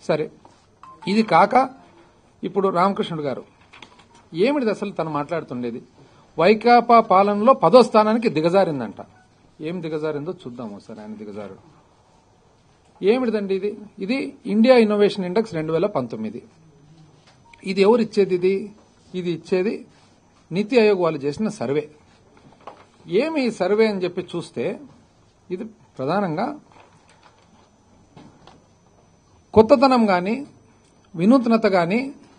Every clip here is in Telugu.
సరే ఇది కాక ఇప్పుడు రామకృష్ణుడు గారు ఏమిటిది అసలు తను మాట్లాడుతుండేది వైకాపా పాలనలో పదో స్థానానికి దిగజారిందంట ఏం దిగజారిందో చూద్దాం ఒకసారి ఆయన దిగజారు ఏమిటిదండి ఇది ఇది ఇండియా ఇన్నోవేషన్ ఇండెక్స్ రెండు వేల పంతొమ్మిది ఇది ఎవరు ఇచ్చేది ఇది ఇది ఇచ్చేది నీతి ఆయోగ్ వాళ్ళు చేసిన సర్వే ఏమి ఈ సర్వే అని చెప్పి చూస్తే ఇది ప్రధానంగా కొత్తతనం కానీ వినూత్నత కానీ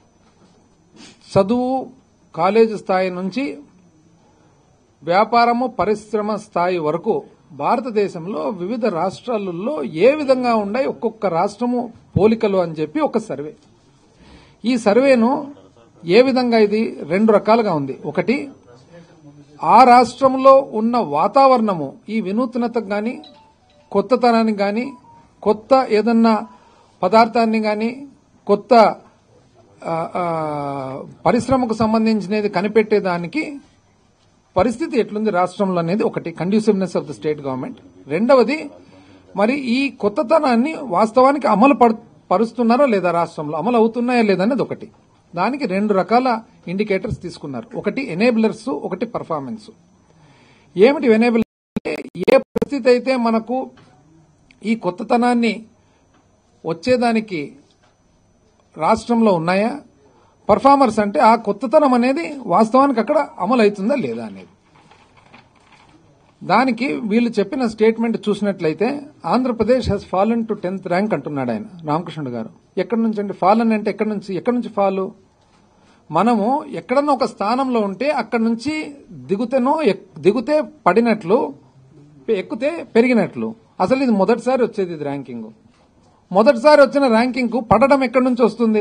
చదువు కాలేజీ స్థాయి నుంచి వ్యాపారము పరిశ్రమ స్థాయి వరకు భారతదేశంలో వివిధ రాష్ట్రాలలో ఏ విధంగా ఉన్నాయి ఒక్కొక్క రాష్ట్రము పోలికలు అని చెప్పి ఒక సర్వే ఈ సర్వేను ఏ విధంగా ఇది రెండు రకాలుగా ఉంది ఒకటి ఆ రాష్ట్రంలో ఉన్న వాతావరణము ఈ వినూత్నతకు గాని కొత్తతనానికి గాని కొత్త ఏదన్నా పదార్థాన్ని గాని కొత్త ఆ, ఆ, పరిశ్రమకు సంబంధించినది కనిపెట్టేదానికి పరిస్థితి ఎట్లుంది రాష్ట్రంలో అనేది ఒకటి conduciveness of the state government రెండవది మరి ఈ కొత్తతనాన్ని వాస్తవానికి అమలు పడు- పరుస్తున్నారా లేదా రాష్ట్రంలో అమలు అవుతున్నాయా లేదనేది ఒకటి దానికి రెండు రకాల ఇండికేటర్స్ తీసుకున్నారు ఒకటి ఎనేబులర్స్ ఒకటి పర్ఫార్మెన్స్ ఏమిటి ఎనేబులర్ ఏ పరిస్థితి అయితే మనకు ఈ కొత్తతనాన్ని వచ్చేదానికి రాష్ట్రంలో ఉన్నాయా పర్ఫార్మర్స్ అంటే ఆ కొత్తతనం అనేది వాస్తవానికి అక్కడ అమలు అవుతుందా లేదా అనేది దానికి వీళ్ళు చెప్పిన స్టేట్మెంట్ చూసినట్లయితే Andhra Pradesh has fallen to tenth rank అంటున్నాడు ఆయన రామకృష్ణుడు గారు ఎక్కడి నుంచి అండి ఫాలన్ అంటే ఎక్కడి నుంచి ఎక్కడి నుంచి ఫాలు మనము ఎక్కడన్నా ఒక స్థానంలో ఉంటే అక్కడి నుంచి దిగుతేనో ఎక్- దిగుతే పడినట్లు ఎక్కితే పెరిగినట్లు అసలు ఇది మొదటిసారి వచ్చేది ఇది ర్యాంకింగ్ మొదటిసారి వచ్చిన ర్యాంకింగ్ పడడం ఎక్కడి నుంచి వస్తుంది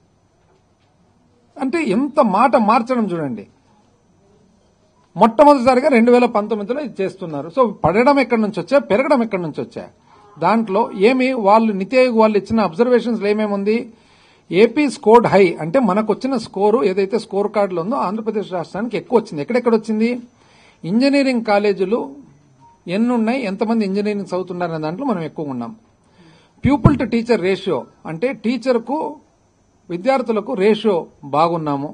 అంటే ఎంత మాట మార్చడం చూడండి మొట్టమొదటిసారిగా రెండు వేల పంతొమ్మిదిలో ఇది చేస్తున్నారు సో పడడం ఎక్కడి నుంచి వచ్చా పెరగడం ఎక్కడి నుంచి వచ్చా దాంట్లో ఏమి వాళ్ళు నితి ఆయోగ్ వాళ్ళు ఇచ్చిన అబ్జర్వేషన్స్ ఏమేముంది ఏపీ స్కోర్డ్ హై అంటే మనకు వచ్చిన స్కోరు ఏదైతే స్కోర్ కార్డులో ఉందో ఆంధ్రప్రదేశ్ రాష్ట్రానికి ఎక్కువ వచ్చింది ఎక్కడెక్కడ వచ్చింది ఇంజనీరింగ్ కాలేజీలు ఎన్ని ఉన్నాయి ఎంతమంది ఇంజనీరింగ్ చదువుతున్నారనే దాంట్లో మనం ఎక్కువ ఉన్నాం ప్యూపుల్ టు టీచర్ రేషియో అంటే టీచర్కు విద్యార్థులకు రేషియో బాగున్నాము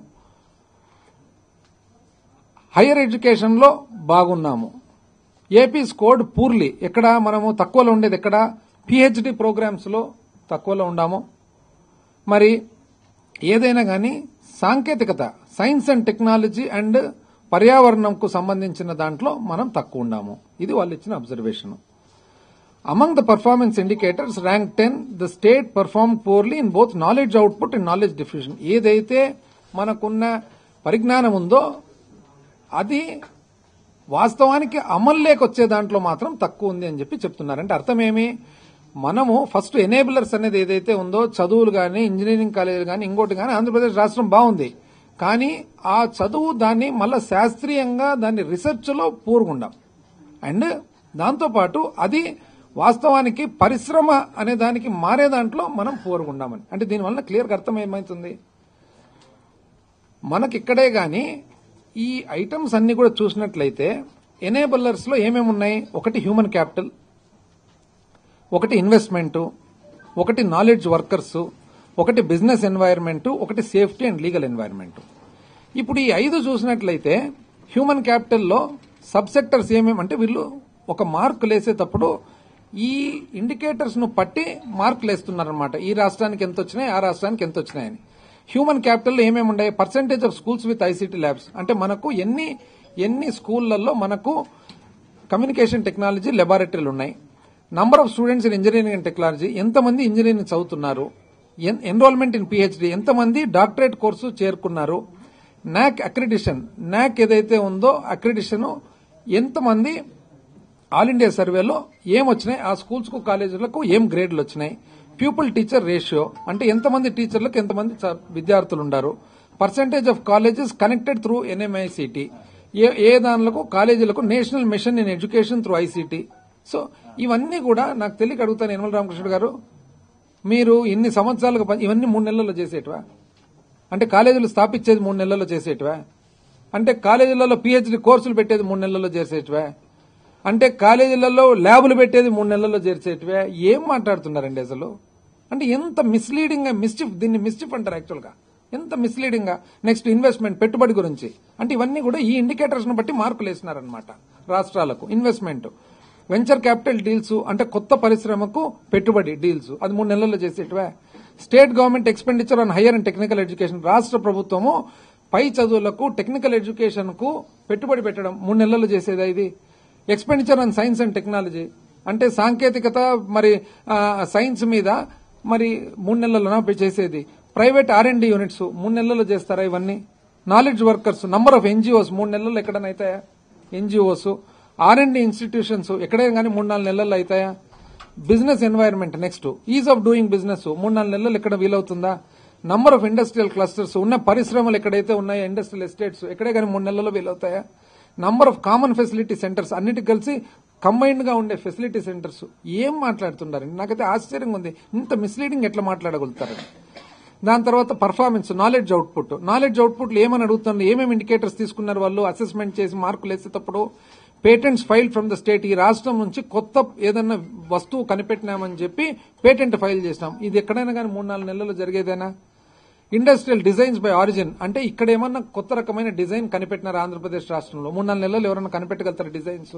హైయర్ ఎడ్యుకేషన్లో బాగున్నాము ఏపీ స్కోర్డ్ పూర్లీ ఎక్కడ మనము తక్కువలో ఉండేది ఎక్కడ పిహెచ్డి ప్రోగ్రామ్స్లో తక్కువలో ఉండాము మరి ఏదైనా కానీ సాంకేతికత సైన్స్ అండ్ టెక్నాలజీ అండ్ పర్యావరణంకు సంబంధించిన దాంట్లో మనం తక్కువ ఉండాము ఇది వాళ్ళు ఇచ్చిన observation among the performance indicators rank ten the state perform poorly in both knowledge output and knowledge diffusion ఏదైతే మనకున్న పరిజ్ఞానం ఉందో అది వాస్తవానికి అమల్లోకి వచ్చే దాంట్లో మాత్రం తక్కువ ఉంది అని చెప్పి చెప్తున్నారు అంటే అర్థమేమి మనము ఫస్ట్ ఎనేబులర్స్ అనేది ఏదైతే ఉందో చదువులు కానీ ఇంజనీరింగ్ కాలేజీలు కానీ ఇంకోటి కానీ ఆంధ్రప్రదేశ్ రాష్ట్రం బాగుంది కానీ ఆ చదువు దాన్ని మళ్ళా శాస్త్రీయంగా దాన్ని రీసెర్చ్ లో పూరుగుండాం అండ్ దాంతోపాటు అది వాస్తవానికి పరిశ్రమ అనే దానికి మారే దాంట్లో మనం పూరుగుండామని అంటే దీనివల్ల క్లియర్గా అర్థం ఏమవుతుంది మనకి ఇక్కడే గాని ఈ ఐటమ్స్ అన్ని కూడా చూసినట్లయితే ఎనేబులర్స్ లో ఏమేమి ఉన్నాయి ఒకటి హ్యూమన్ క్యాపిటల్ ఒకటి ఇన్వెస్ట్మెంట్ ఒకటి నాలెడ్జ్ వర్కర్స్ ఒకటి బిజినెస్ ఎన్వైరన్మెంట్ ఒకటి సేఫ్టీ అండ్ లీగల్ ఎన్వైరన్మెంట్ ఇప్పుడు ఈ ఐదు చూసినట్లయితే హ్యూమన్ క్యాపిటల్లో సబ్ సెక్టర్స్ ఏమేమి అంటే వీళ్ళు ఒక మార్క్ లేసేటప్పుడు ఈ ఇండికేటర్స్ ను పట్టి మార్కులు వేస్తున్నారనమాట ఈ రాష్ట్రానికి ఎంత వచ్చినాయి ఆ రాష్ట్రానికి ఎంత వచ్చినాయని హ్యూమన్ క్యాపిటల్ ఏమేమి ఉన్నాయి percentage of schools with ICT labs అంటే మనకు ఎన్ని ఎన్ని స్కూళ్లలో మనకు కమ్యూనికేషన్ టెక్నాలజీ లెబారెటరీలు ఉన్నాయి number of students in engineering and technology ఎంతమంది ఇంజనీరింగ్ చదువుతున్నారు ఎన్రోల్మెంట్ ఇన్ పిహెచ్డి ఎంతమంది డాక్టరేట్ కోర్సు చేరుకున్నారు నాక్ అక్రిడిషన్ నాక్ ఏదైతే ఉందో అక్రిడిషన్ ఎంతమంది ఆల్ ఇండియా సర్వేలో ఏం వచ్చినాయి ఆ స్కూల్స్ కు కాలేజీలకు ఏం గ్రేడ్లు వచ్చినాయి ప్యూపుల్ టీచర్ రేషియో అంటే ఎంతమంది టీచర్లకు ఎంతమంది చ- విద్యార్థులు ఉన్నారు percentage of colleges connected through NMICT ఏ ఏ దానిలకు కాలేజీలకు national mission in education through ICT so ఇవన్నీ కూడా నాకు తెలియక అడుగుతాను యనమల రామకృష్ణ గారు మీరు ఇన్ని సంవత్సరాలుగా పని- ఇవన్నీ మూడు నెలల్లో చేసేటివా అంటే కాలేజీలు స్థాపించేది మూడు నెలల్లో చేసేటివా అంటే కాలేజీలలో పిహెచ్డి కోర్సులు పెట్టేది మూడు నెలల్లో చేసేటివా అంటే కాలేజీలలో ల్యాబులు పెట్టేది మూడు నెలల్లో చేసేటివా ఏం మాట్లాడుతున్నారండి అసలు అంటే ఎంత మిస్లీడింగ్ గా మిస్చిఫ్ దీన్ని మిస్చిఫ్ అంటారు యాక్చువల్ గా ఎంత మిస్లీడింగ్ గా నెక్స్ట్ ఇన్వెస్ట్మెంట్ పెట్టుబడి గురించి అంటే ఇవన్నీ కూడా ఈ ఇండికేటర్స్ ను బట్టి మార్కులు వేసినారనమాట రాష్ట్రాలకు ఇన్వెస్ట్మెంట్ వెంచర్ క్యాపిటల్ డీల్స్ అంటే కొత్త పరిశ్రమకు పెట్టుబడి డీల్స్ అది మూడు నెలల్లో చేసేటివే state government expenditure on higher and technical education రాష్ట్ర ప్రభుత్వము పై చదువులకు టెక్నికల్ ఎడ్యుకేషన్ కు పెట్టుబడి పెట్టడం మూడు నెలల్లో చేసేదా ఇది expenditure on science and technology అంటే సాంకేతికత మరి ఆ, సైన్స్ మీద మరి మూడు నెలల్లోనా పే చేసేది private R and D units మూడు నెలల్లో చేస్తారా ఇవన్నీ knowledge workers number of NGOs మూడు నెలల్లో ఎక్కడైనా అవుతాయా NGOs R and D institutions ఎక్కడైనా కానీ మూడు నాలుగు నెలల్లో అవుతాయా business environment next ease of doing business మూడు నాలుగు నెలలు ఎక్కడ వీలవుతుందా నంబర్ ఆఫ్ ఇండస్ట్రియల్ క్లస్టర్స్ ఉన్న పరిశ్రమలు ఎక్కడైతే ఉన్నాయో ఇండస్ట్రియల్ ఎస్టేట్స్ ఎక్కడే కానీ మూడు నెలల్లో వీలవుతాయా number of common facility centres అన్నిటికి కలిసి కంబైన్డ్ గా ఉండే ఫెసిలిటీ సెంటర్స్ ఏం మాట్లాడుతున్నారండి నాకైతే ఆశ్చర్యంగా ఉంది ఇంత మిస్లీడింగ్ ఎట్లా మాట్లాడగలుగుతారని దాని తర్వాత performance knowledge output knowledge output ఏమని అడుగుతున్నారు ఏమేమి ఇండికేటర్స్ తీసుకున్నారు వాళ్ళు అసెస్మెంట్ చేసి మార్కులు వేసేటప్పుడు patents file from the state ఈ రాష్ట్రం నుంచి కొత్త ఏదన్నా వస్తువు కనిపెట్టినామని చెప్పి పేటెంట్ ఫైల్ చేసినాం ఇది ఎక్కడైనా కానీ మూడు నాలుగు నెలల్లో జరిగేదేనా ఇండస్ట్రియల్ డిజైన్స్ బై ఆరిజిన్ అంటే ఇక్కడ ఏమన్నా కొత్త రకమైన డిజైన్ కనిపెట్టినారు ఆంధ్రప్రదేశ్ రాష్ట్రంలో మూడు నాలుగు నెలలు ఎవరైనా కనిపెట్టగలుగుతారు డిజైన్స్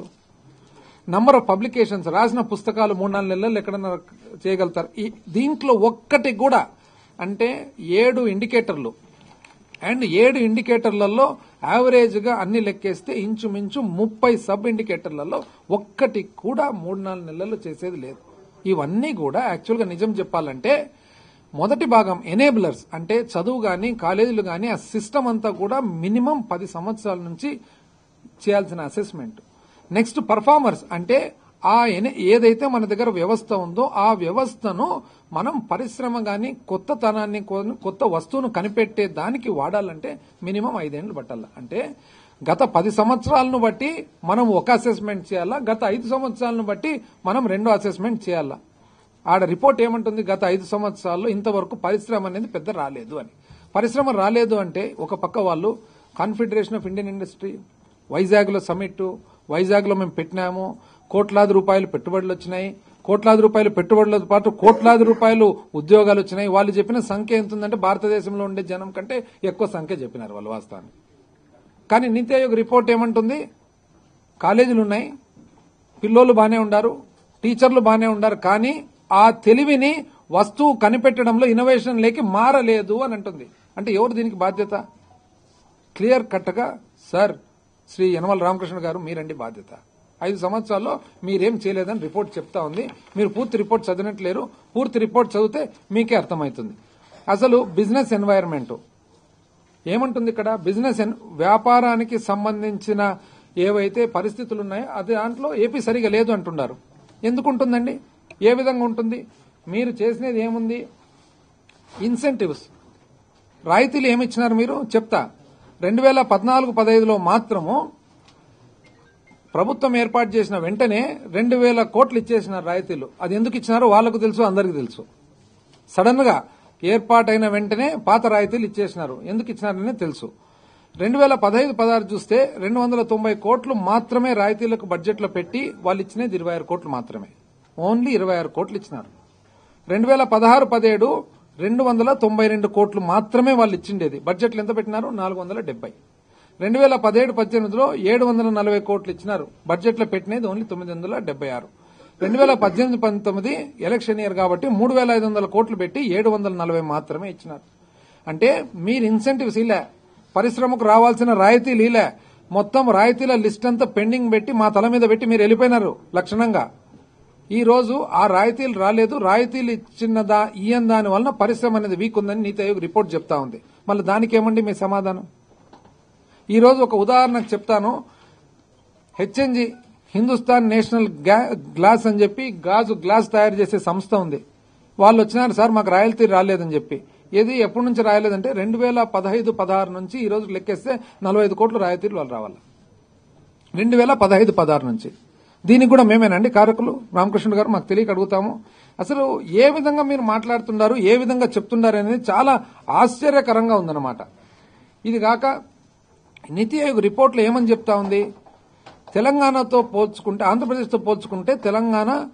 నంబర్ ఆఫ్ పబ్లికేషన్స్ రాసిన పుస్తకాలు మూడు నాలుగు నెలలు ఎక్కడన్నా చేయగలుగుతారు ఈ దీంట్లో ఒక్కటి కూడా అంటే ఏడు ఇండికేటర్లు అండ్ ఏడు ఇండికేటర్లలో యావరేజ్ గా అన్ని లెక్కేస్తే ఇంచుమించు ముప్పై సబ్ ఇండికేటర్లలో ఒక్కటి కూడా మూడు నాలుగు నెలలు చేసేది లేదు ఇవన్నీ కూడా యాక్చువల్ గా నిజం చెప్పాలంటే మొదటి భాగం ఎనేబులర్స్ అంటే చదువు గాని కాలేజీలు గాని ఆ సిస్టమ్ అంతా కూడా మినిమం పది సంవత్సరాల నుంచి చేయాల్సిన అసెస్మెంట్ నెక్స్ట్ పర్ఫార్మర్స్ అంటే ఆ ఎన- ఏదైతే మన దగ్గర వ్యవస్థ ఉందో ఆ వ్యవస్థను మనం పరిశ్రమ గాని కొత్త తనాన్ని కొ- కొత్త వస్తువును కనిపెట్టే దానికి వాడాలంటే మినిమం ఐదేళ్లు పట్టాల అంటే గత పది సంవత్సరాలను బట్టి మనం ఒక అసెస్మెంట్ చేయాలా గత ఐదు సంవత్సరాలను బట్టి మనం రెండో అసెస్మెంట్ చేయాలా ఆడ రిపోర్ట్ ఏమంటుంది గత ఐదు సంవత్సరాల్లో ఇంతవరకు పరిశ్రమ అనేది పెద్ద రాలేదు అని పరిశ్రమ రాలేదు అంటే ఒక పక్క వాళ్ళు confederation of Indian industry Vizag లో సమిట్ వైజాగ్ లో మేము పెట్టినాము కోట్లాది రూపాయలు పెట్టుబడులు వచ్చినాయి కోట్లాది రూపాయలు పెట్టుబడులతో పాటు కోట్లాది రూపాయలు ఉద్యోగాలు వచ్చినాయి వాళ్ళు చెప్పిన సంఖ్య ఎంత ఉందంటే భారతదేశంలో ఉండే జనం కంటే ఎక్కువ సంఖ్య చెప్పినారు వాళ్ళు వాస్తవాన్ని కానీ నీతి ఆయోగ్ రిపోర్ట్ ఏమంటుంది కాలేజీలు ఉన్నాయి పిల్లోళ్ళు బానే ఉండారు టీచర్లు బానే ఉండారు కానీ ఆ తెలివిని వస్తువు కనిపెట్టడంలో ఇన్నోవేషన్ లేకి మారలేదు అని అంటుంది అంటే ఎవరు దీనికి బాధ్యత క్లియర్ కట్గా సార్ శ్రీ యనమల రామకృష్ణ గారు మీరండి బాధ్యత ఐదు సంవత్సరాల్లో మీరేం చేయలేదని రిపోర్ట్ చెప్తా ఉంది మీరు పూర్తి రిపోర్ట్ చదివినట్లేరు పూర్తి రిపోర్ట్ చదివితే మీకే అర్థమవుతుంది అసలు బిజినెస్ ఎన్వైరన్మెంట్ ఏమంటుంది ఇక్కడ బిజినెస్ ఎన్- వ్యాపారానికి సంబంధించిన ఏవైతే పరిస్థితులు ఉన్నాయో అది దాంట్లో ఏపీ సరిగా లేదు అంటున్నారు ఎందుకు ఉంటుందండి ఏ విధంగా ఉంటుంది మీరు చేసినది ఏముంది ఇన్సెంటివ్స్ రాయితీలు ఏమి ఇచ్చినారు మీరు చెప్తా రెండు వేల పద్నాలుగు పదహైదులో మాత్రము ప్రభుత్వం ఏర్పాటు చేసిన వెంటనే రెండు వేల కోట్లు ఇచ్చేసినారు రాయితీలు అది ఎందుకు ఇచ్చినారో వాళ్లకు తెలుసు అందరికీ తెలుసు సడన్ గా ఏర్పాటైన వెంటనే పాత రాయితీలు ఇచ్చేసినారు ఎందుకు ఇచ్చినారని తెలుసు రెండు వేల పదహైదు పదహారు చూస్తే రెండు వందల తొంభై కోట్లు మాత్రమే రాయితీలకు బడ్జెట్ లో పెట్టి వాళ్ళు ఇచ్చినది ఇరవై ఆరు కోట్లు మాత్రమే ఓన్లీ ఇరవై ఆరు కోట్లు ఇచ్చినారు రెండు వేల పదహారు పదిహేడు రెండు వందల తొంభై రెండు కోట్లు మాత్రమే వాళ్ళు ఇచ్చిండేది బడ్జెట్లు ఎంత పెట్టినారు నాలుగు వందల డెబ్బై రెండు వేల పదిహేడు పద్దెనిమిదిలో ఏడు వందల నలభై కోట్లు ఇచ్చినారు బడ్జెట్లో పెట్టినది ఓన్లీ తొమ్మిది వందల డెబ్బై ఆరు రెండు వేల పద్దెనిమిది పంతొమ్మిది ఎలక్షన్ ఇయర్ కాబట్టి మూడు వేల ఐదు వందల కోట్లు పెట్టి ఏడు వందల నలభై మాత్రమే ఇచ్చినారు అంటే మీరు ఇన్సెంటివ్స్ ఇలా పరిశ్రమకు రావాల్సిన రాయితీలు ఇలా మొత్తం రాయితీల లిస్ట్ అంతా పెండింగ్ పెట్టి మా తల మీద పెట్టి మీరు వెళ్ళిపోయినారు లక్షణంగా ఈ రోజు ఆ రాయితీలు రాలేదు రాయితీలు ఇచ్చిన దా ఇయ్యని దాని వలన పరిశ్రమ అనేది వీక్ ఉందని నీతి ఆయోగ్ రిపోర్ట్ చెప్తా ఉంది మళ్ళీ దానికి ఏమండి మీ సమాధానం ఈ రోజు ఒక ఉదాహరణకు చెప్తాను హెచ్ఎన్జి హిందుస్థాన్ నేషనల్ గ్లా- గ్లాస్ అని చెప్పి గాజు గ్లాస్ తయారు చేసే సంస్థ ఉంది వాళ్ళు వచ్చినారు సార్ మాకు రాయల్తీ రాలేదని చెప్పి ఏది ఎప్పటి నుంచి రాయలేదంటే రెండు వేల పదహైదు పదహారు నుంచి ఈ రోజు లెక్కేస్తే నలభై ఐదు కోట్ల రాయితీలు వాళ్ళు రావాలి రెండు వేల పదహైదు పదహారు నుంచి దీనికి కూడా మేమేనండి కారకులు రామకృష్ణ గారు మాకు తెలియక అడుగుతాము అసలు ఏ విధంగా మీరు మాట్లాడుతున్నారు ఏ విధంగా చెప్తున్నారు అనేది చాలా ఆశ్చర్యకరంగా ఉందన్నమాట ఇది కాక నీతి ఆయోగ్ రిపోర్ట్లో ఏమని చెప్తా ఉంది తెలంగాణతో పోల్చుకుంటే ఆంధ్రప్రదేశ్తో పోల్చుకుంటే తెలంగాణ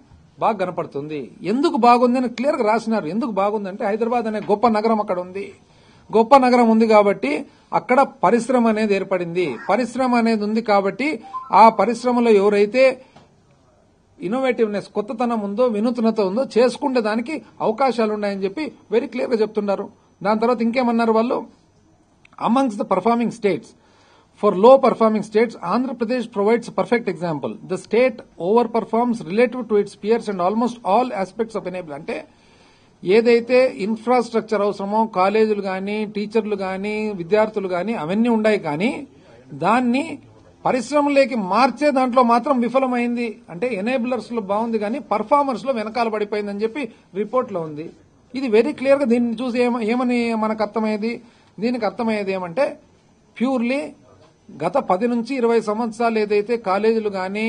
బాగా కనపడుతుంది ఎందుకు బాగుంది అని క్లియర్ గా రాసినారు ఎందుకు బాగుంది అంటే హైదరాబాద్ అనే గొప్ప నగరం అక్కడ ఉంది గొప్ప నగరం ఉంది కాబట్టి అక్కడ పరిశ్రమ అనేది ఏర్పడింది పరిశ్రమ అనేది ఉంది కాబట్టి ఆ పరిశ్రమలో ఎవరైతే ఇన్నోవేటివ్నెస్ కొత్తతనం ఉందో వినూత్నత ఉందో చేసుకుంటే దానికి అవకాశాలు ఉన్నాయని చెప్పి వెరీ క్లియర్ గా చెప్తున్నారు దాని తర్వాత ఇంకేమన్నారు వాళ్ళు amongst the performing states for లో performing states Andhra Pradesh provides perfect example the state over performs relative to its peers and almost all aspects of enable అంటే ఏదైతే ఇన్ఫ్రాస్ట్రక్చర్ అవసరమో కాలేజీలు కానీ టీచర్లు కానీ విద్యార్థులు కానీ అవన్నీ ఉన్నాయి కానీ దాన్ని పరిశ్రమలోకి మార్చే దాంట్లో మాత్రం విఫలమైంది అంటే ఎనేబులర్స్ లో బాగుంది కానీ పర్ఫార్మర్స్ లో వెనకాల పడిపోయిందని చెప్పి రిపోర్ట్ లో ఉంది ఇది వెరీ క్లియర్ గా దీన్ని చూసి ఏమ- ఏమని మనకు అర్థమయ్యేది దీనికి అర్థమయ్యేది ఏమంటే ప్యూర్లీ గత పది నుంచి ఇరవై సంవత్సరాలు ఏదైతే కాలేజీలు కానీ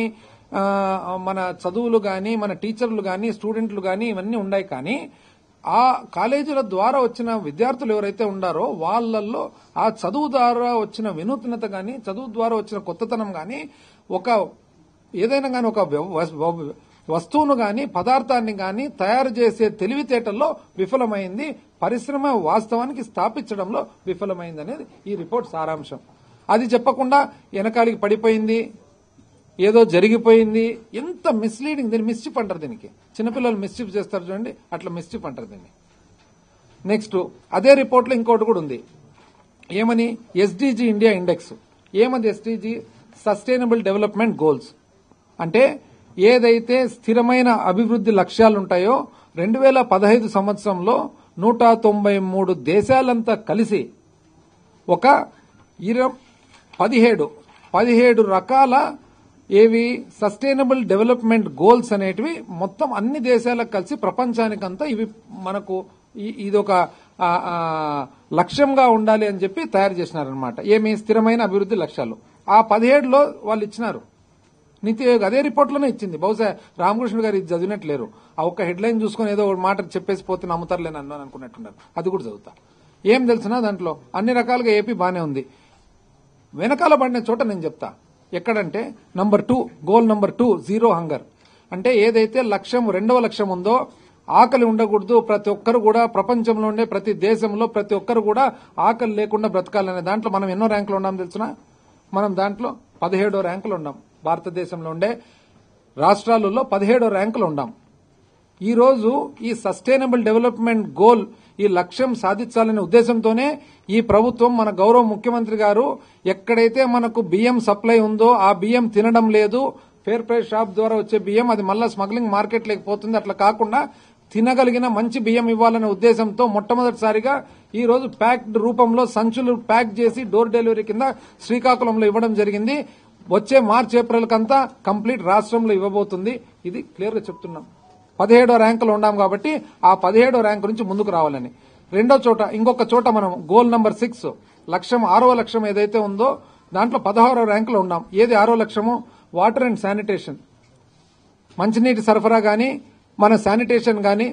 మన చదువులు కానీ మన టీచర్లు కానీ స్టూడెంట్లు కానీ ఇవన్నీ ఉన్నాయి కానీ ఆ కాలేజీల ద్వారా వచ్చిన విద్యార్థులు ఎవరైతే ఉండారో వాళ్ళల్లో ఆ చదువు ద్వారా వచ్చిన వినూత్నత కానీ చదువు ద్వారా వచ్చిన కొత్తతనం కానీ ఒక ఏదైనా కానీ ఒక వ్యవ- వస్- వస్తువును గాని పదార్థాన్ని గాని తయారు చేసే తెలివితేటల్లో విఫలమైంది పరిశ్రమ వాస్తవానికి స్థాపించడంలో విఫలమైంది అనేది ఈ రిపోర్ట్ సారాంశం అది చెప్పకుండా వెనకాలికి పడిపోయింది ఏదో జరిగిపోయింది ఎంత మిస్లీడింగ్ దీన్ని మిస్చిప్ అంటారు దీనికి చిన్నపిల్లలు మిస్చిప్ చేస్తారు చూడండి అట్లా మిస్చిప్ అంటారు దీన్ని నెక్స్ట్ అదే రిపోర్ట్లో ఇంకోటి కూడా ఉంది ఏమని ఎస్డిజి ఇండియా ఇండెక్స్ ఏమది ఎస్డిజి సస్టైనబుల్ డెవలప్మెంట్ గోల్స్ అంటే ఏదైతే స్థిరమైన అభివృద్ధి లక్ష్యాలు ఉంటాయో రెండు వేల పదహైదు సంవత్సరంలో నూట తొంభై మూడు దేశాలంతా కలిసి ఒక ఇర పదిహేడు పదిహేడు రకాల ఏవి సస్టైనబుల్ డెవలప్మెంట్ గోల్స్ అనేటివి మొత్తం అన్ని దేశాలకు కలిసి ప్రపంచానికంతా ఇవి మనకు ఈ- ఇదొక ఆ, ఆ, లక్ష్యంగా ఉండాలి అని చెప్పి తయారు చేసినారనమాట ఏమి స్థిరమైన అభివృద్ధి లక్ష్యాలు ఆ పదిహేడులో వాళ్ళు ఇచ్చినారు నీతి ఆయోగ్ అదే రిపోర్ట్లోనే ఇచ్చింది బహుశా రామకృష్ణ గారు ఇది చదివినట్లేరు ఆ ఒక్క హెడ్లైన్ చూసుకొని ఏదో ఒక మాట చెప్పేసి పోతే నమ్ముతారులే నన్ను అని అనుకున్నట్టున్నారు అది కూడా చదువుతా ఏం తెలిసినా దాంట్లో అన్ని రకాలుగా ఏపీ బానే ఉంది వెనకాల పడిన చోట నేను చెప్తా ఎక్కడంటే number two goal number two zero hunger అంటే ఏదైతే లక్ష్యం రెండవ లక్ష్యం ఉందో ఆకలి ఉండకూడదు ప్రతి ఒక్కరు కూడా ప్రపంచంలో ఉండే ప్రతి దేశంలో ప్రతి ఒక్కరు కూడా ఆకలి లేకుండా బ్రతకాలనే దాంట్లో మనం ఎన్నో ర్యాంకులు ఉన్నాం తెలుసునా మనం దాంట్లో పదిహేడో ర్యాంకులు ఉన్నాం భారతదేశంలో ఉండే రాష్ట్రాలలో పదిహేడో ర్యాంకులు ఉన్నాం ఈ రోజు ఈ సస్టైనబుల్ డెవలప్మెంట్ గోల్ ఈ లక్ష్యం సాధించాలనే ఉద్దేశంతోనే ఈ ప్రభుత్వం మన గౌరవ ముఖ్యమంత్రి గారు ఎక్కడైతే మనకు బియ్యం సప్లై ఉందో ఆ బియ్యం తినడం లేదు ఫేర్ ప్రైస్ షాప్ ద్వారా వచ్చే బియ్యం అది మళ్ళా స్మగ్లింగ్ మార్కెట్ లేకపోతుంది అట్లా కాకుండా తినగలిగిన మంచి బియ్యం ఇవ్వాలనే ఉద్దేశంతో మొట్టమొదటిసారిగా ఈ రోజు ప్యాక్డ్ రూపంలో సంచులు ప్యాక్ చేసి డోర్ డెలివరీ కింద శ్రీకాకుళంలో ఇవ్వడం జరిగింది వచ్చే మార్చి ఏప్రిల్ కంతా కంప్లీట్ రాష్ట్రంలో ఇవ్వబోతుంది ఇది క్లియర్ గా చెప్తున్నాం పదిహేడో ర్యాంకులో ఉన్నాం కాబట్టి ఆ పదిహేడో ర్యాంకు నుంచి ముందుకు రావాలని రెండో చోట ఇంకొక చోట మనం గోల్ నంబర్ సిక్స్ లక్ష్యం ఆరో లక్ష్యం ఏదైతే ఉందో దాంట్లో పదహారో ర్యాంకులో ఉన్నాం ఏది ఆరో లక్ష్యము వాటర్ అండ్ శానిటేషన్ మంచినీటి సరఫరా గాని మన శానిటేషన్ గాని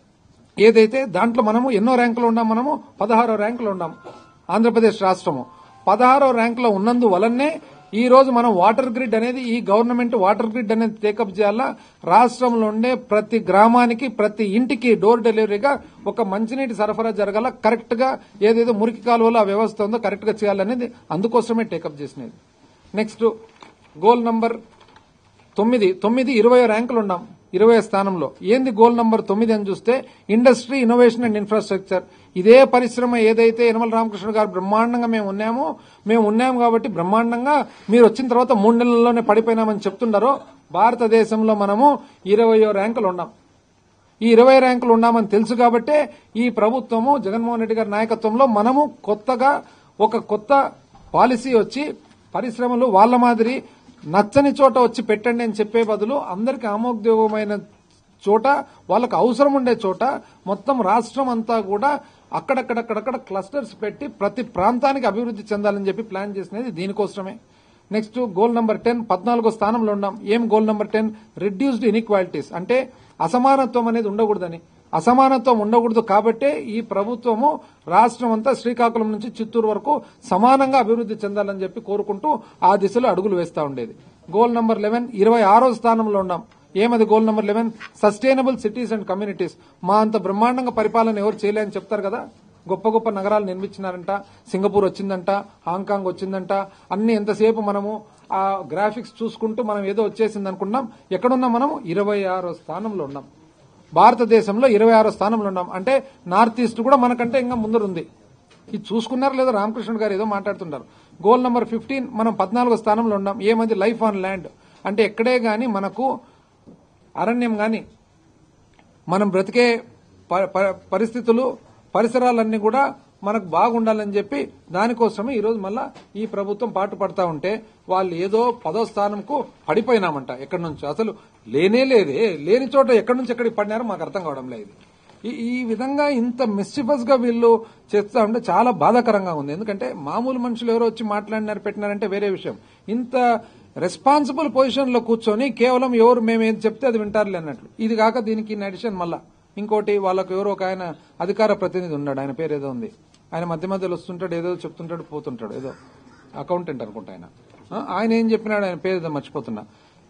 ఏదైతే దాంట్లో మనము ఎన్నో ర్యాంకులు ఉన్నాం మనము పదహారో ర్యాంకులో ఉన్నాం ఆంధ్రప్రదేశ్ రాష్ట్రము పదహారో ర్యాంకులో ఉన్నందు వలనే ఈ రోజు మనం వాటర్ గ్రిడ్ అనేది ఈ గవర్నమెంట్ వాటర్ గ్రిడ్ అనేది టేకప్ చేయాలా రాష్ట్రంలో ఉండే ప్రతి గ్రామానికి ప్రతి ఇంటికి డోర్ డెలివరీగా ఒక మంచినీటి సరఫరా జరగాల కరెక్ట్ గా ఏదైతే మురికి కాలువలో ఆ వ్యవస్థ ఉందో కరెక్ట్ గా చేయాలనేది అందుకోసమే టేకప్ చేసినది నెక్స్ట్ గోల్ నంబర్ తొమ్మిది తొమ్మిది ఇరవై ర్యాంకులు ఉన్నాం ఇరవై స్థానంలో ఏంది గోల్ నంబర్ తొమ్మిది అని చూస్తే ఇండస్ట్రీ ఇన్నోవేషన్ అండ్ ఇన్ఫ్రాస్ట్రక్చర్ ఇదే పరిశ్రమ ఏదైతే యనమల రామకృష్ణ గారు బ్రహ్మాండంగా మేము ఉన్నామో మేము ఉన్నాము కాబట్టి బ్రహ్మాండంగా మీరు వచ్చిన తర్వాత మూడు నెలల్లోనే పడిపోయినామని చెప్తున్నారో భారతదేశంలో మనము ఇరవయో ర్యాంకులు ఉన్నాం ఈ ఇరవై ర్యాంకులు ఉన్నామని తెలుసు కాబట్టే ఈ ప్రభుత్వము జగన్మోహన్ రెడ్డి గారి నాయకత్వంలో మనము కొత్తగా ఒక కొత్త పాలసీ వచ్చి పరిశ్రమలు వాళ్ళ మాదిరి నచ్చని చోట వచ్చి పెట్టండి అని చెప్పే బదులు అందరికి ఆమోదయోగమైన చోట వాళ్ళకు అవసరం ఉండే చోట మొత్తం రాష్ట్రం అంతా కూడా అక్కడక్కడక్కడక్కడ క్లస్టర్స్ పెట్టి ప్రతి ప్రాంతానికి అభివృద్ధి చెందాలని చెప్పి ప్లాన్ చేసినది దీనికోసమే నెక్స్ట్ గోల్ నంబర్ టెన్ పద్నాలుగో స్థానంలో ఉన్నాం ఏం goal number ten reduced inequalities అంటే అసమానత్వం అనేది ఉండకూడదని అసమానత్వం ఉండకూడదు కాబట్టే ఈ ప్రభుత్వము రాష్ట్రం అంతా శ్రీకాకుళం నుంచి చిత్తూరు వరకు సమానంగా అభివృద్ధి చెందాలని చెప్పి కోరుకుంటూ ఆ దిశలో అడుగులు వేస్తా ఉండేది గోల్ నంబర్ లెవెన్ ఇరవై ఆరో స్థానంలో ఉన్నాం ఏమది goal number eleven sustainable cities and communities మా అంత బ్రహ్మాండంగా పరిపాలన ఎవరు చేయలేని చెప్తారు కదా గొప్ప గొప్ప నగరాలు నిర్మించినారంట సింగపూర్ వచ్చిందంట హాంకాంగ్ వచ్చిందంట అన్ని ఎంతసేపు మనము ఆ గ్రాఫిక్స్ చూసుకుంటూ మనం ఏదో వచ్చేసింది అనుకున్నాం ఎక్కడున్నాం మనం ఇరవై ఆరో స్థానంలో ఉన్నాం భారతదేశంలో ఇరవై ఆరో స్థానంలో ఉన్నాం అంటే నార్త్ ఈస్ట్ కూడా మనకంటే ఇంకా ముందరుంది ఇది చూసుకున్నారు లేదా రామకృష్ణ గారు ఏదో మాట్లాడుతుంటారు గోల్ నెంబర్ ఫిఫ్టీన్ మనం పద్నాలుగో స్థానంలో ఉన్నాం ఏమంది లైఫ్ ఆన్ ల్యాండ్ అంటే ఎక్కడే గాని మనకు అరణ్యం గాని మనం బ్రతికే ప- ప- పరిస్థితులు పరిసరాలన్నీ కూడా మనకు బాగుండాలని చెప్పి దానికోసమే ఈ రోజు మళ్ళా ఈ ప్రభుత్వం పాటు పడతా ఉంటే వాళ్ళు ఏదో పదో స్థానంకు పడిపోయినామంట ఎక్కడి నుంచి అసలు లేనే లేదే లేని చోట ఎక్కడి నుంచి ఎక్కడికి పడినారో మాకు అర్థం కావడం లేదు ఈ ఈ విధంగా ఇంత మిస్చిఫస్ గా వీళ్ళు చేస్తా ఉంటే చాలా బాధాకరంగా ఉంది ఎందుకంటే మామూలు మనుషులు ఎవరో వచ్చి మాట్లాడినారు పెట్టినారంటే వేరే విషయం ఇంత రెస్పాన్సిబుల్ పొజిషన్ లో కూర్చొని కేవలం ఎవరు మేము ఏం చెప్తే అది వింటారులే అన్నట్లు ఇది కాక దీనికి ఇన్ అడిషన్ మళ్ళా ఇంకోటి వాళ్ళకు ఎవరో ఒక ఆయన అధికార ప్రతినిధి ఉన్నాడు ఆయన పేరు ఏదో ఉంది ఆయన మధ్య మధ్యలో వస్తుంటాడు ఏదో చెప్తుంటాడు పోతుంటాడు ఏదో అకౌంటెంట్ అనుకుంటా ఆయన ఆ, ఆయన ఏం చెప్పినాడు ఆయన పేరు ఏదో మర్చిపోతున్నా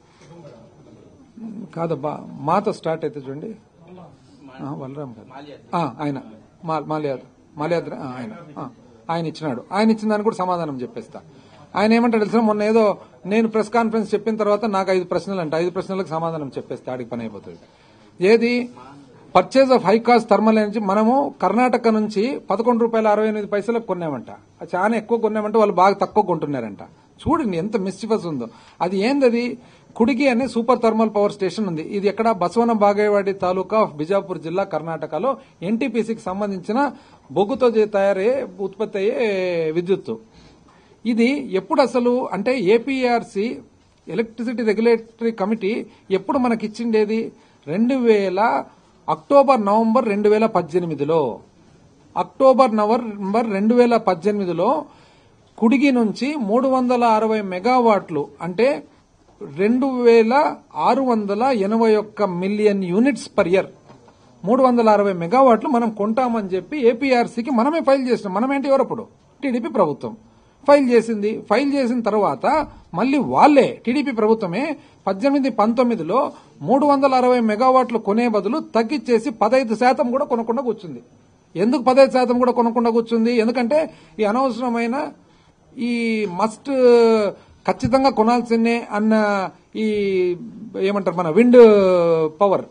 కాదబ్బా మాతో స్టార్ట్ అయితే చూడండి ఆ, బలరాం కాదు ఆ, ఆయన మా- మాల్యాద్ర మాల్యాద్ర ఆ, ఆయన ఆ, ఆయన ఇచ్చినాడు ఆయన ఇచ్చిన దానికి కూడా సమాధానం చెప్పేస్తా ఆయన ఏమంటాడు తెలుసా మొన్న ఏదో నేను ప్రెస్ కాన్ఫరెన్స్ చెప్పిన తర్వాత నాకు ఐదు ప్రశ్నలు అంటే ఐదు ప్రశ్నలకు సమాధానం చెప్పేస్తే ఆడికి పని అయిపోతుంది ఏది purchase of high cost thermal energy మనము కర్ణాటక నుంచి పదకొండు రూపాయల అరవై ఎనిమిది పైసలకు కొన్నామంట అది చాలా ఎక్కువ కొన్నామంటే వాళ్ళు బాగా తక్కువ కొంటున్నారంట చూడండి ఎంత మిస్చిఫస్ ఉందో అది ఏందది కుడిగి అనే సూపర్ థర్మల్ పవర్ స్టేషన్ ఉంది ఇది ఎక్కడ బసవన బాగేవాడి తాలూకా ఆఫ్ బిజాపూర్ జిల్లా కర్ణాటకలో ఎన్టీపీసీకి సంబంధించిన బొగ్గుతో చే- తయారయ్యే ఉత్పత్తి అయ్యే విద్యుత్తు ఇది ఎప్పుడు అసలు అంటే ఏపీఆర్సీ ఎలక్ట్రిసిటీ రెగ్యులేటరీ కమిటీ ఎప్పుడు మనకి ఇచ్చిండేది రెండు వేల అక్టోబర్ నవంబర్ రెండు వేల పద్దెనిమిదిలో అక్టోబర్ నవంబర్ రెండు వేల పద్దెనిమిదిలో కుడిగి నుంచి మూడు వందల అరవై మెగావాట్లు అంటే రెండు వేల ఆరు వందల ఎనభై ఒక్క మిలియన్ యూనిట్స్ పర్ ఇయర్ మూడు వందల అరవై మెగావాట్లు మనం కొంటామని చెప్పి ఏపీఆర్సీకి మనమే ఫైల్ చేసినాం మనమేంటి ఎవరప్పుడు టీడీపీ ప్రభుత్వం ఫైల్ చేసింది ఫైల్ చేసిన తర్వాత మళ్ళీ వాళ్ళే టీడీపీ ప్రభుత్వమే పద్దెనిమిది పంతొమ్మిదిలో మూడు వందల అరవై మెగావాట్లు కొనే బదులు తగ్గించేసి పదహైదు శాతం కూడా కొనకుండా కూర్చుంది ఎందుకు పదహైదు శాతం కూడా కొనకుండా కూర్చుంది ఎందుకంటే ఈ అనవసరమైన ఈ మస్ట్ ఖచ్చితంగా కొనాల్సిందే అన్న ఈ ఏమంటారు మన విండ్ పవర్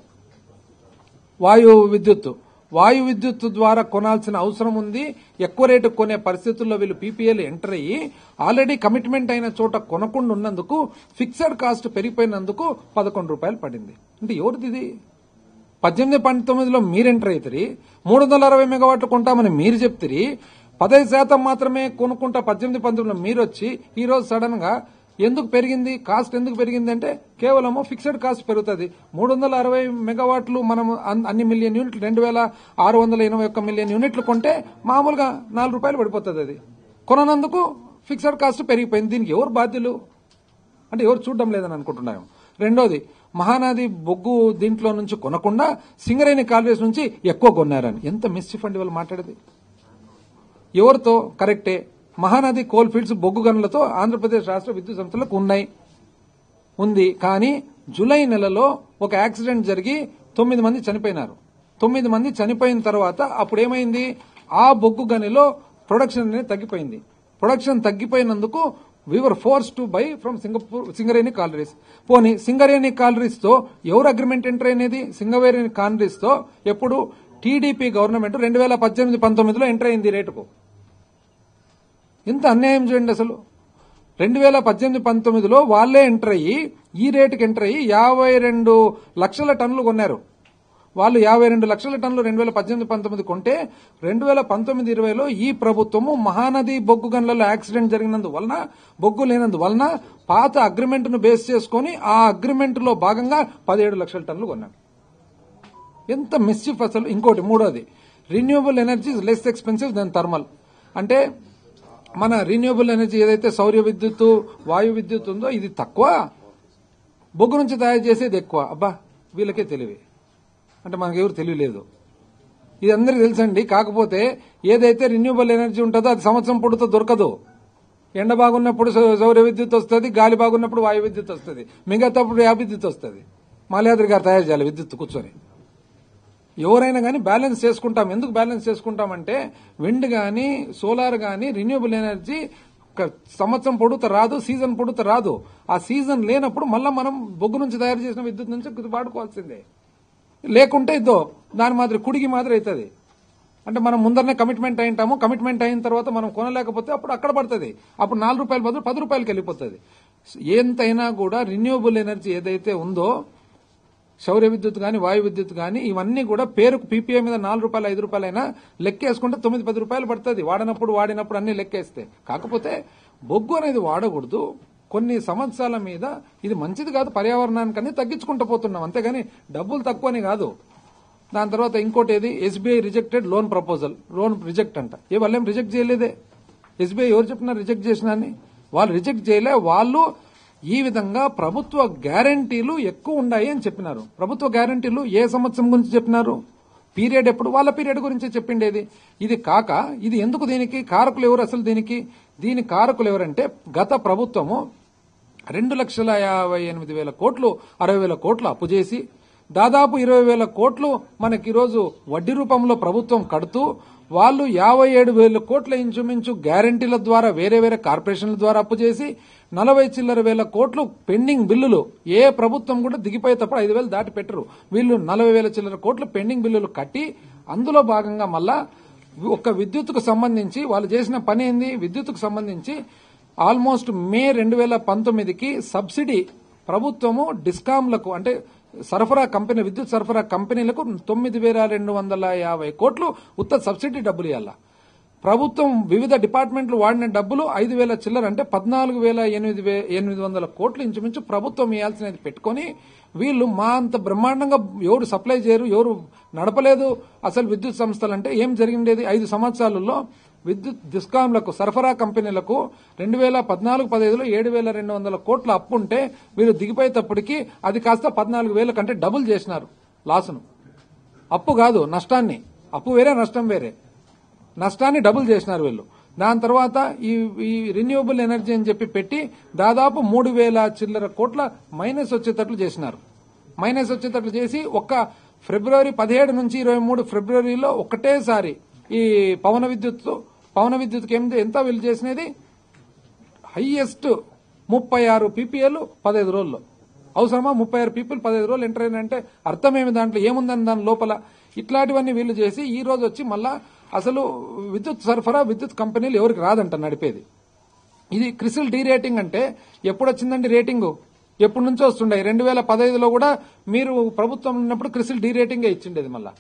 వాయు విద్యుత్ వాయు విద్యుత్ ద్వారా కొనాల్సిన అవసరం ఉంది ఎక్కువ రేటు కొనే పరిస్థితుల్లో వీళ్ళు పీపీఎల్ ఎంటర్ అయ్యి ఆల్రెడీ కమిట్మెంట్ అయిన చోట కొనకుండా ఉన్నందుకు ఫిక్స్డ్ కాస్ట్ పెరిగిపోయినందుకు పదకొండు రూపాయలు పడింది అంటే ఎవరిది ఇది పద్దెనిమిది పంతొమ్మిదిలో మీరు ఎంటర్ అవుతారు మూడు వందల అరవై మెగావాట్లు కొంటామని మీరు చెప్తారు పదహైదు శాతం మాత్రమే కొనుక్కుంటా పద్దెనిమిది పంతొమ్మిదిలో మీరు వచ్చి ఈ రోజు సడన్ గా ఎందుకు పెరిగింది కాస్ట్ ఎందుకు పెరిగింది అంటే కేవలము ఫిక్స్డ్ కాస్ట్ పెరుగుతుంది మూడు వందల అరవై మెగావాట్లు మనం అన్- అన్ని మిలియన్ యూనిట్లు రెండు వేల ఆరు వందల ఎనభై ఒక్క మిలియన్ యూనిట్లు కొంటే మామూలుగా నాలుగు రూపాయలు పడిపోతుంది అది కొననందుకు ఫిక్స్డ్ కాస్ట్ పెరిగిపోయింది దీనికి ఎవరు బాధ్యులు అంటే ఎవరు చూడడం లేదని అనుకుంటున్నాము రెండోది మహానది బొగ్గు దీంట్లో నుంచి కొనకుండా సింగరేణి కాల్వేస్ నుంచి ఎక్కువ కొన్నారని ఎంత మిస్చిఫ్ అండి వాళ్ళు మాట్లాడేది ఎవరితో కరెక్టే మహానది కోల్ ఫీల్డ్స్ బొగ్గు గనులతో ఆంధ్రప్రదేశ్ రాష్ట్ర విద్యుత్ సంస్థలకు ఉన్నాయి ఉంది కానీ జూలై నెలలో ఒక యాక్సిడెంట్ జరిగి తొమ్మిది మంది చనిపోయినారు తొమ్మిది మంది చనిపోయిన తర్వాత అప్పుడు ఏమైంది ఆ బొగ్గు గనిలో ప్రొడక్షన్ అనేది తగ్గిపోయింది ప్రొడక్షన్ తగ్గిపోయినందుకు we were forced to buy from Singapore Singareni collieries పోనీ సింగరేణి కాలరీస్ తో ఎవరు అగ్రిమెంట్ ఎంటర్ అయినది సింగరేణి కాలరీస్ తో ఎప్పుడు టీడీపీ గవర్నమెంట్ రెండు వేల పద్దెనిమిది పంతొమ్మిదిలో ఎంటర్ అయింది ఈ రేటుకు ఎంత అన్యాయం చూడండి అసలు రెండు వేల పద్దెనిమిది పంతొమ్మిదిలో వాళ్ళే ఎంటర్ అయ్యి ఈ రేటుకి ఎంటర్ అయ్యి యాభై రెండు లక్షల టన్నులు కొన్నారు వాళ్ళు యాభై రెండు లక్షల టన్నులు రెండు వేల పద్దెనిమిది పంతొమ్మిది కొంటే రెండు వేల పంతొమ్మిది ఇరవైలో ఈ ప్రభుత్వము మహానది బొగ్గు గనులలో యాక్సిడెంట్ జరిగినందువలన బొగ్గు లేనందువలన పాత అగ్రిమెంట్ ను బేస్ చేసుకుని ఆ అగ్రిమెంట్ లో భాగంగా పదిహేడు లక్షల టన్నులు కొన్నారు ఎంత మిస్చిఫ్ అసలు ఇంకోటి మూడోది renewable energy less expensive than thermal అంటే మన రిన్యూవబుల్ ఎనర్జీ ఏదైతే సౌర్య విద్యుత్ వాయు విద్యుత్ ఉందో ఇది తక్కువ బొగ్గు నుంచి తయారు చేసేది ఎక్కువ అబ్బా వీళ్ళకే తెలివి అంటే మనకి ఎవరు తెలియలేదు ఇది అందరికీ తెలుసండి కాకపోతే ఏదైతే రిన్యూవబుల్ ఎనర్జీ ఉంటుందో అది సంవత్సరం పొడుతో దొరకదు ఎండ బాగున్నప్పుడు సౌ- సౌర విద్యుత్ వస్తుంది గాలి బాగున్నప్పుడు వాయు విద్యుత్ వస్తుంది మిగతాప్పుడు యా విద్యుత్ వస్తుంది మాల్యాద్రి గారు తయారు చేయాలి విద్యుత్ కూర్చొని ఎవరైనా కానీ బ్యాలెన్స్ చేసుకుంటాం ఎందుకు బ్యాలెన్స్ చేసుకుంటామంటే విండ్ గాని సోలార్ గాని రిన్యూబుల్ ఎనర్జీ ఒక సంవత్సరం పొడుత రాదు సీజన్ పొడుత రాదు ఆ సీజన్ లేనప్పుడు మళ్ళీ మనం బొగ్గు నుంచి తయారు చేసిన విద్యుత్ నుంచి వాడుకోవాల్సిందే లేకుంటే ఇద్దో దాని మాదిరి కుడికి మాదిరి అవుతుంది అంటే మనం ముందరనే కమిట్మెంట్ అయింటాము కమిట్మెంట్ అయిన తర్వాత మనం కొనలేకపోతే అప్పుడు అక్కడ పడుతుంది అప్పుడు నాలుగు రూపాయల బదులు పది రూపాయలకి వెళ్ళిపోతుంది ఎంతైనా కూడా రిన్యూబుల్ ఎనర్జీ ఏదైతే ఉందో సౌర విద్యుత్ గాని వాయు విద్యుత్ గాని ఇవన్నీ కూడా పేరుకు పీపీఐ మీద నాలుగు రూపాయలు ఐదు రూపాయలైనా లెక్కేసుకుంటే తొమ్మిది పది రూపాయలు పడుతుంది వాడినప్పుడు వాడినప్పుడు అన్ని లెక్కేస్తే కాకపోతే బొగ్గు అనేది వాడకూడదు కొన్ని సంవత్సరాల మీద ఇది మంచిది కాదు పర్యావరణానికని తగ్గించుకుంటూ పోతున్నాం అంతేగాని డబ్బులు తక్కువని కాదు దాని తర్వాత ఇంకోటి ఏది SBI rejected loan proposal loan reject అంట ఏ వాళ్ళేం రిజెక్ట్ చేయలేదే ఎస్బీఐ ఎవరు చెప్పినారు రిజెక్ట్ చేసినా అని వాళ్ళు రిజెక్ట్ చేయలే వాళ్ళు ఈ విధంగా ప్రభుత్వ గ్యారంటీలు ఎక్కువ ఉన్నాయి అని చెప్పినారు ప్రభుత్వ గ్యారంటీలు ఏ సంవత్సరం గురించి చెప్పినారు పీరియడ్ ఎప్పుడు వాళ్ళ పీరియడ్ గురించి చెప్పిండేది ఇది కాక ఇది ఎందుకు దీనికి కారకులు ఎవరు అసలు దీనికి దీని కారకులు ఎవరంటే గత ప్రభుత్వము రెండు లక్షల యాభై ఎనిమిది వేల కోట్లు అరవై వేల కోట్లు అప్పు చేసి దాదాపు ఇరవై వేల కోట్లు మనకి ఈరోజు వడ్డీ రూపంలో ప్రభుత్వం కడుతూ వాళ్ళు యాభై ఏడు వేల కోట్ల ఇంచుమించు గ్యారంటీల ద్వారా వేరే వేరే కార్పొరేషన్ల ద్వారా అప్పు చేసి నలభై చిల్లర వేల కోట్లు పెండింగ్ బిల్లులు ఏ ప్రభుత్వం కూడా దిగిపోయేటప్పుడు ఐదు వేలు దాటి పెట్టరు వీళ్ళు నలభై వేల చిల్లర కోట్లు పెండింగ్ బిల్లులు కట్టి అందులో భాగంగా మళ్ళా ఒక విద్యుత్తుకు సంబంధించి వాళ్ళు చేసిన పని ఏంది విద్యుత్తుకు సంబంధించి ఆల్మోస్ట్ మే రెండు వేల పంతొమ్మిదికి సబ్సిడీ ప్రభుత్వము డిస్కాంలకు అంటే సరఫరా కంపెనీ విద్యుత్ సరఫరా కంపెనీలకు తొమ్మిది వేల రెండు వందల యాభై కోట్లు ఉత్త సబ్సిడీ డబ్బులు ఇవ్వాల ప్రభుత్వం వివిధ డిపార్ట్మెంట్లు వాడిన డబ్బులు ఐదు వేల చిల్లర అంటే పద్నాలుగు వేల ఎనిమిది వే- ఎనిమిది వందల కోట్లు ఇంచుమించు ప్రభుత్వం ఇవ్వాల్సినది పెట్టుకొని వీళ్ళు మా అంత బ్రహ్మాండంగా ఎవరు సప్లై చేయరు ఎవరు నడపలేదు అసలు విద్యుత్ సంస్థలు అంటే ఏం జరిగిండేది ఐదు సంవత్సరాలలో విద్యుత్ డిస్కాంలకు సరఫరా కంపెనీలకు రెండు వేల పద్నాలుగు పదహైదులో ఏడు వేల రెండు వందల కోట్ల అప్పు ఉంటే వీళ్ళు దిగిపోయేటప్పటికి అది కాస్త పద్నాలుగు వేల కంటే డబుల్ చేసినారు లాసును అప్పు కాదు నష్టాన్ని అప్పు వేరే నష్టం వేరే నష్టాన్ని డబుల్ చేసినారు వీళ్ళు దాని తర్వాత ఈ ఈ రిన్యూవబుల్ ఎనర్జీ అని చెప్పి పెట్టి దాదాపు మూడు వేల చిల్లర కోట్ల మైనస్ వచ్చేటట్లు చేసినారు మైనస్ వచ్చేటట్లు చేసి ఒక్క ఫిబ్రవరి పదిహేడు నుంచి ఇరవై మూడు ఫిబ్రవరిలో ఒకటేసారి ఈ పవన విద్యుత్ పవన విద్యుత్కి ఏం ఎంత వీళ్ళు చేసినది హైయెస్ట్ ముప్పై ఆరు పీపీఎల్ పదహైదు రోజుల్లో అవసరమా ముప్పై ఆరు పీపుల్ పదహైదు రోజులు ఎంటర్ అయిందంటే అర్థమేమి దాంట్లో ఏముందని దాని లోపల ఇట్లాంటివన్నీ వీళ్ళు చేసి ఈ రోజు వచ్చి మళ్ళా అసలు విద్యుత్ సరఫరా విద్యుత్ కంపెనీలు ఎవరికి రాదంట నడిపేది ఇది క్రిసిల్ డీ రేటింగ్ అంటే ఎప్పుడు వచ్చిందండి రేటింగ్ ఎప్పటి నుంచో వస్తుండే రెండు వేల పదహైదులో కూడా మీరు ప్రభుత్వం ఉన్నప్పుడు క్రిసిల్ డీ రేటింగే ఇచ్చిండేది మళ్ళా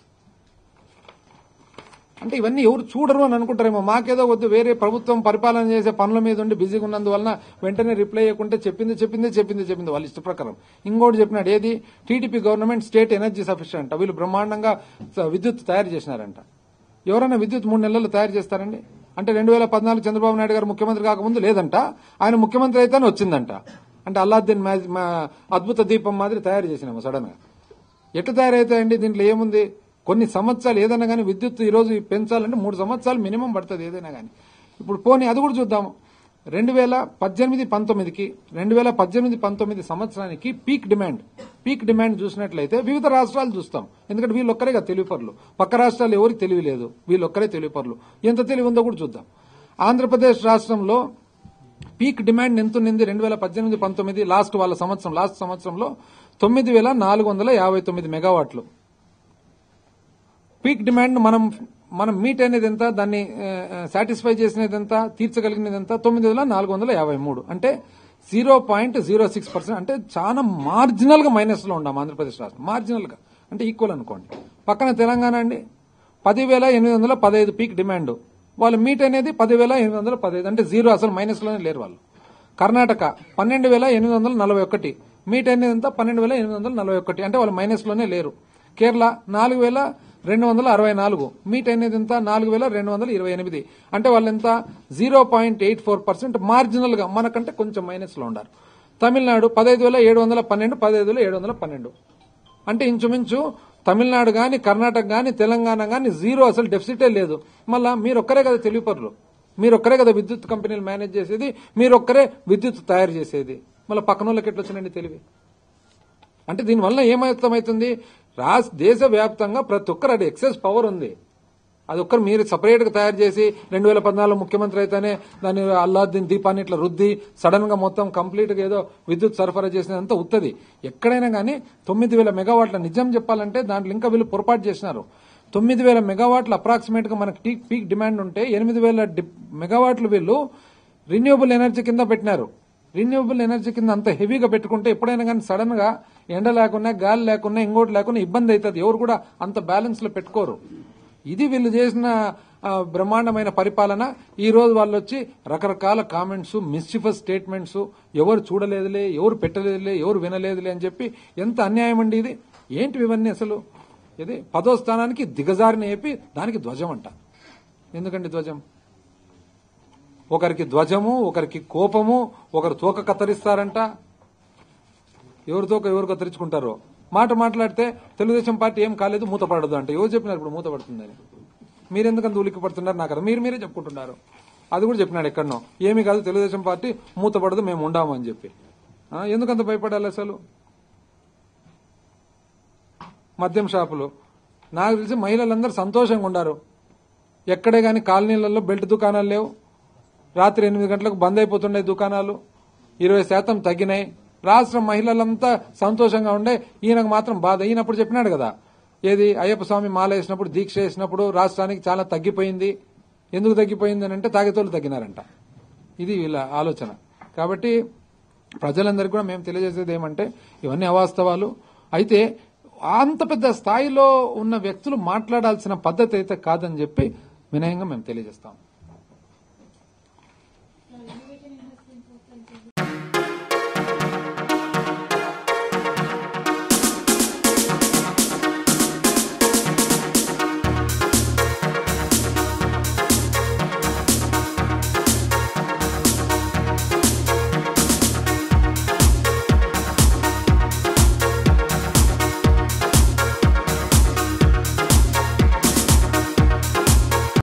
అంటే ఇవన్నీ ఎవరు చూడరు అని అనుకుంటారేమో మాకేదో వద్దు వేరే ప్రభుత్వం పరిపాలన చేసే పనుల మీద ఉండి బిజీగా ఉన్నందువలన వెంటనే రిప్లై ఇవ్వకుంటే చెప్పింది చెప్పింది చెప్పింది చెప్పింది వాళ్ళ ఇష్ట ప్రకారం ఇంకోటి చెప్పినాడు ఏది TDP government state energy sufficient వీళ్ళు బ్రహ్మాండంగా స- విద్యుత్ తయారు చేసినారంట ఎవరైనా విద్యుత్ మూడు నెలల్లో తయారు చేస్తారండి అంటే రెండు వేల పద్నాలుగు చంద్రబాబు నాయుడు గారు ముఖ్యమంత్రి కాకముందు లేదంట ఆయన ముఖ్యమంత్రి అయితేనే వచ్చిందంట అంటే అల్లాద్దీన్ మ్యాజ్- మా అద్భుత దీపం మాదిరి తయారు చేసినాము సడన్ గా ఎట్లా తయారైతాయండి దీంట్లో ఏముంది కొన్ని సంవత్సరాలు ఏదైనా కానీ విద్యుత్ ఈ రోజు పెంచాలంటే మూడు సంవత్సరాలు మినిమం పడుతుంది ఏదైనా కానీ ఇప్పుడు పోనీ అది కూడా చూద్దాము రెండు వేల పద్దెనిమిది పంతొమ్మిదికి రెండు వేల పద్దెనిమిది పంతొమ్మిది సంవత్సరానికి పీక్ డిమాండ్ పీక్ డిమాండ్ చూసినట్లయితే వివిధ రాష్ట్రాలు చూస్తాం ఎందుకంటే వీళ్ళొక్కరే కదా తెలివిపరులు పక్క రాష్ట్రాలు ఎవరికి తెలివి లేదు వీళ్ళొక్కరే తెలివిపరులు ఎంత తెలివి ఉందో కూడా చూద్దాం ఆంధ్రప్రదేశ్ రాష్ట్రంలో పీక్ డిమాండ్ ఎంత ఉన్నింది రెండు వేల పద్దెనిమిది పంతొమ్మిది లాస్ట్ వాళ్ళ సంవత్సరం లాస్ట్ సంవత్సరంలో తొమ్మిది వేల నాలుగు వందల యాభై తొమ్మిది మెగావాట్లు పీక్ డిమాండ్ మనం మనం మీట్ అనేది ఎంత దాన్ని సాటిస్ఫై చేసినది ఎంత తీర్చగలిగినది ఎంత తొమ్మిది వేల నాలుగు వందల యాభై మూడు అంటే zero point zero six percent అంటే చాలా మార్జినల్ గా మైనస్ లో ఉన్నాం ఆంధ్రప్రదేశ్ రాష్ట్రం మార్జినల్ గా అంటే ఈక్వల్ అనుకోండి పక్కన తెలంగాణ అండి పదివేల ఎనిమిది వందల పదహైదు పీక్ డిమాండ్ వాళ్ళు మీట్ అనేది పదివేల ఎనిమిది వందల పదహైదు అంటే జీరో అసలు మైనస్ లోనే లేరు వాళ్ళు కర్ణాటక పన్నెండు వేల ఎనిమిది వందల నలభై ఒకటి మీట్ అనేది ఎంత పన్నెండు వేల ఎనిమిది వందల నలభై ఒకటి అంటే వాళ్ళు మైనస్ లోనే లేరు కేరళ నాలుగు వేల రెండు వందల అరవై నాలుగు మీట్ అనేది ఎంత నాలుగు వేల రెండు వందల ఇరవై ఎనిమిది అంటే వాళ్ళు ఎంత zero point eight four percent marginal గా మనకంటే కొంచెం మైనస్ లో ఉన్నారు తమిళనాడు పదహైదు వేల ఏడు వందల పన్నెండు పదహైదు వేల ఏడు వందల పన్నెండు అంటే ఇంచుమించు తమిళనాడు గాని కర్ణాటక గాని తెలంగాణ గాని జీరో అసలు డెఫిసిటే లేదు మళ్ళా మీరు ఒక్కరే కదా తెలివిపరులు మీరు ఒక్కరే కదా విద్యుత్ కంపెనీలు మేనేజ్ చేసేది మీరు ఒక్కరే విద్యుత్ తయారు చేసేది మళ్ళీ పక్కన వాళ్ళకి ఎట్లా వచ్చినండి తెలివి అంటే దీనివల్ల ఏమర్థమవుతుంది రాష్ట్ర దేశవ్యాప్తంగా ప్రతి ఒక్కరు అది ఎక్సెస్ పవర్ ఉంది అది ఒక్కరు మీరు సపరేట్ గా తయారు చేసి రెండు వేల పద్నాలుగు ముఖ్యమంత్రి అయితేనే దాన్ని అల్లాద్దీన్ దీపాన్ని ఇట్లా రుద్ది సడన్ గా మొత్తం కంప్లీట్ గా ఏదో విద్యుత్ సరఫరా చేసినంత ఉత్తది ఎక్కడైనా కానీ తొమ్మిది వేల మెగావాట్ల నిజం చెప్పాలంటే దాంట్లో ఇంకా వీళ్ళు పొరపాటు చేసినారు తొమ్మిది వేల మెగావాట్లు అప్రాక్సిమేట్ గా మనకి పీక్ పీక్ డిమాండ్ ఉంటే ఎనిమిది వేల డి- మెగావాట్లు వీళ్ళు రిన్యూవబుల్ ఎనర్జీ కింద పెట్టినారు రిన్యూవబుల్ ఎనర్జీ కింద అంత హెవీగా పెట్టుకుంటే ఎప్పుడైనా కానీ సడన్ గా ఎండ లేకున్నా గాలి లేకున్నా ఇంకోటి లేకున్నా ఇబ్బంది అవుతుంది ఎవరు కూడా అంత బ్యాలెన్స్ లో పెట్టుకోరు ఇది వీళ్ళు చేసిన ఆ, బ్రహ్మాండమైన పరిపాలన ఈ రోజు వాళ్ళు వచ్చి రకరకాల కామెంట్స్ మిస్చిఫస్ స్టేట్మెంట్స్ ఎవరు చూడలేదులే ఎవరు పెట్టలేదులే ఎవరు వినలేదులే అని చెప్పి ఎంత అన్యాయం అండి ఇది ఏంటి ఇవన్నీ అసలు ఇది పదో స్థానానికి దిగజారిన ఏపి దానికి ధ్వజం అంట ఎందుకండి ధ్వజం ఒకరికి ధ్వజము ఒకరికి కోపము ఒకరు తోక కత్తిరిస్తారంట ఎవరి తోక ఎవరు కత్తిరించుకుంటారో మాట మాట్లాడితే తెలుగుదేశం పార్టీ ఏం కాలేదు మూతపడదు అంటే ఎవరు చెప్పినారు ఇప్పుడు మూతపడుతుందని మీరెందుకంత ఉలిక్కి పడుతున్నారు నాకు అర్థం. మీరు మీరే చెప్పుకుంటున్నారు అది కూడా చెప్పినాడు ఎక్కడనో ఏమీ కాదు తెలుగుదేశం పార్టీ మూతపడదు మేము ఉండాము అని చెప్పి ఆ, ఎందుకంత భయపడాలి అసలు మద్యం షాపులు నాకు తెలిసి మహిళలందరూ సంతోషంగా ఉండారు ఎక్కడే గాని కాలనీలలో బెల్ట్ దుకాణాలు లేవు రాత్రి ఎనిమిది గంటలకు బంద్ అయిపోతుండే దుకాణాలు ఇరవై శాతం తగ్గినాయి రాష్ట్ర మహిళలంతా సంతోషంగా ఉండే ఈయనకు మాత్రం బాధ ఈయనప్పుడు చెప్పినాడు కదా ఏది అయ్యప్ప స్వామి మాల వేసినప్పుడు దీక్ష వేసినప్పుడు రాష్ట్రానికి చాలా తగ్గిపోయింది ఎందుకు తగ్గిపోయింది అని అంటే తాగేతోళ్ళు తగ్గినారంట ఇది వీళ్ళ ఆలోచన కాబట్టి ప్రజలందరికీ కూడా మేము తెలియజేసేది ఏమంటే ఇవన్నీ అవాస్తవాలు అయితే అంత పెద్ద స్థాయిలో ఉన్న వ్యక్తులు మాట్లాడాల్సిన పద్ధతి అయితే కాదని చెప్పి వినయంగా మేము తెలియజేస్తాం